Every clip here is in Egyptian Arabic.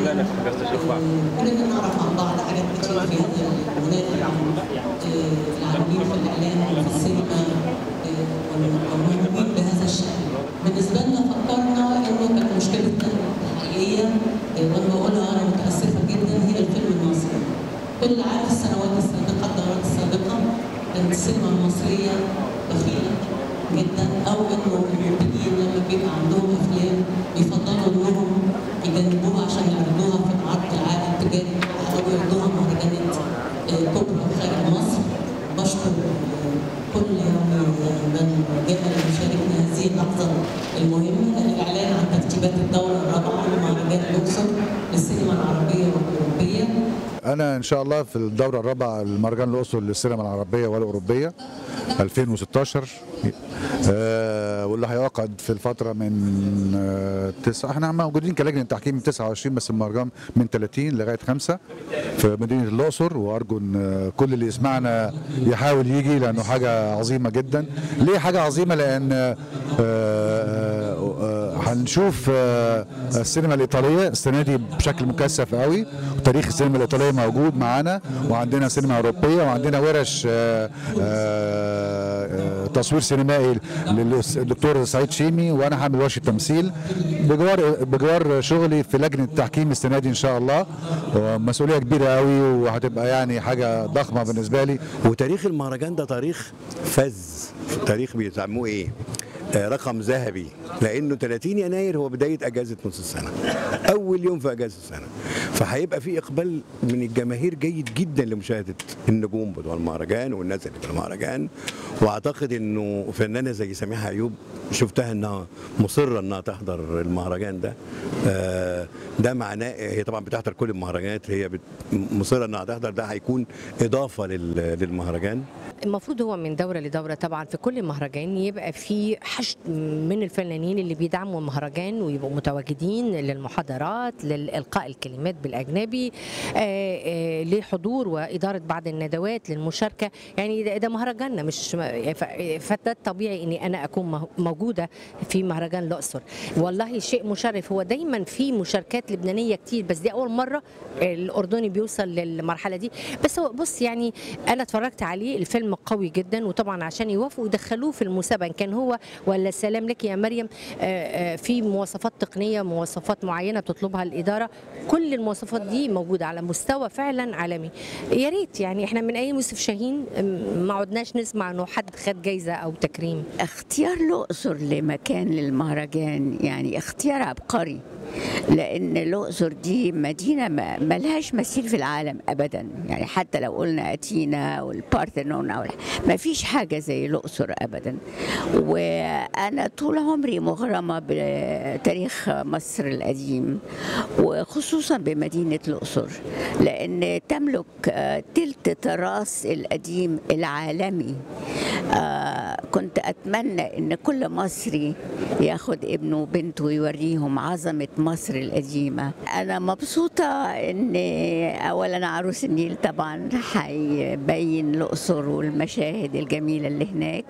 كلنا نعرف عن بعض حاجات كتير في هذا المناخ العاملين في الاعلام وفي السينما والمهتمين بهذا الشان. بالنسبه لنا فكرنا انه كانت مشكلتنا الحقيقيه وانا بقولها انا متاسفه جدا هي الفيلم المصري. كل عارف السنوات السابقه الدورات السابقه كانت السينما المصريه بخيله جدا او انه المنتجين لما بيبقى عندهم افلام بيفضلوا انهم يجنبوها عشان يعرضوها في العرض العالمي التجاري او يعرضوها مهرجانات كبرى خارج مصر بشكر كل من جاء ليشاركنا هذه اللحظه المهمه الاعلان عن ترتيبات الدوره الرابعه لمهرجان الاقصر للسينما العربيه والاوروبيه انا ان شاء الله في الدوره الرابعه لمهرجان الاقصر للسينما العربيه والاوروبيه 2016 آه واللي هيعقد في الفتره من آه تسعة احنا موجودين كلجنه تحكيم من 29 بس المهرجان من 30 لغايه 5 في مدينه الاقصر وارجو ان كل اللي يسمعنا يحاول يجي لانه حاجه عظيمه جدا ليه حاجه عظيمه لان آه آه هنشوف آه السينما الايطاليه السنه دي بشكل مكثف قوي وتاريخ السينما الايطاليه موجود معانا وعندنا سينما اوروبيه وعندنا ورش آه آه تصوير سينمائي للدكتور سعيد شيمي وانا هعمل ورشه تمثيل بجوار بجوار شغلي في لجنه تحكيم السنه دي ان شاء الله مسؤوليه كبيره قوي وهتبقى يعني حاجه ضخمه بالنسبه لي وتاريخ المهرجان ده تاريخ فذ تاريخ بيسموه ايه رقم ذهبي لانه 30 يناير هو بدايه اجازه نص السنه اول يوم في اجازه السنه فهيبقى في اقبال من الجماهير جيد جدا لمشاهده النجوم بتوع المهرجان والناس اللي في المهرجان واعتقد انه فنانه زي سميحه ايوب شفتها انها مصره انها تحضر المهرجان ده ده معناه هي طبعا بتحضر كل المهرجانات هي مصره انها تحضر ده هيكون اضافه للمهرجان المفروض هو من دوره لدوره طبعا في كل مهرجان يبقى في حشد من الفنانين اللي بيدعموا المهرجان ويبقوا متواجدين للمحاضرات للالقاء الكلمات بالاجنبي لحضور واداره بعض الندوات للمشاركه يعني ده, ده مهرجاننا مش فده طبيعي اني انا اكون موجوده في مهرجان الاقصر والله شيء مشرف هو دايما في مشاركات لبنانيه كتير بس دي اول مره الاردني بيوصل للمرحله دي بس هو بص يعني انا اتفرجت عليه الفيلم قوي جدا وطبعا عشان يوافقوا يدخلوه في المسابقه كان هو ولا سلام لك يا مريم في مواصفات تقنيه مواصفات معينه بتطلبها الاداره كل المواصفات دي موجوده على مستوى فعلا عالمي يا ريت يعني احنا من ايام يوسف شاهين ما عدناش نسمع انه حد خد جايزه او تكريم اختيار الاقصر لمكان للمهرجان يعني اختيار عبقري لان الاقصر دي مدينه ما لهاش مثيل في العالم ابدا يعني حتى لو قلنا اتينا والبارثنون او ما فيش حاجه زي الاقصر ابدا وانا طول عمري مغرمه بتاريخ مصر القديم وخصوصا بمدينه الاقصر لان تملك تلت تراث القديم العالمي كنت اتمنى ان كل مصري ياخد ابنه وبنته ويوريهم عظمه مصر القديمة أنا مبسوطة إن أولا عروس النيل طبعا هيبين الأقصر والمشاهد الجميلة اللي هناك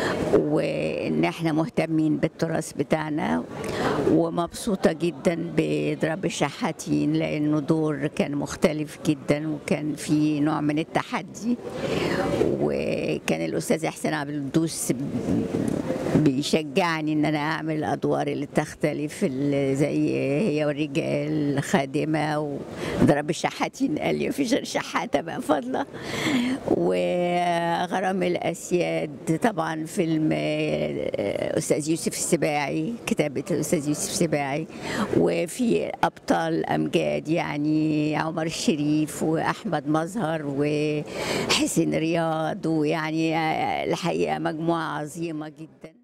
وإن إحنا مهتمين بالتراث بتاعنا ومبسوطة جدا بضرب الشحاتين لأنه دور كان مختلف جدا وكان في نوع من التحدي وكان الأستاذ إحسان عبد القدوس بيشجعني ان انا اعمل الادوار اللي تختلف زي هي والرجال خادمه وضرب الشحاتين قال لي مفيش غير شحاته بقى فاضله وغرام الاسياد طبعا فيلم استاذ يوسف السباعي كتابه الاستاذ يوسف السباعي وفي ابطال امجاد يعني عمر الشريف واحمد مظهر وحسين رياض ويعني الحقيقه مجموعه عظيمه جدا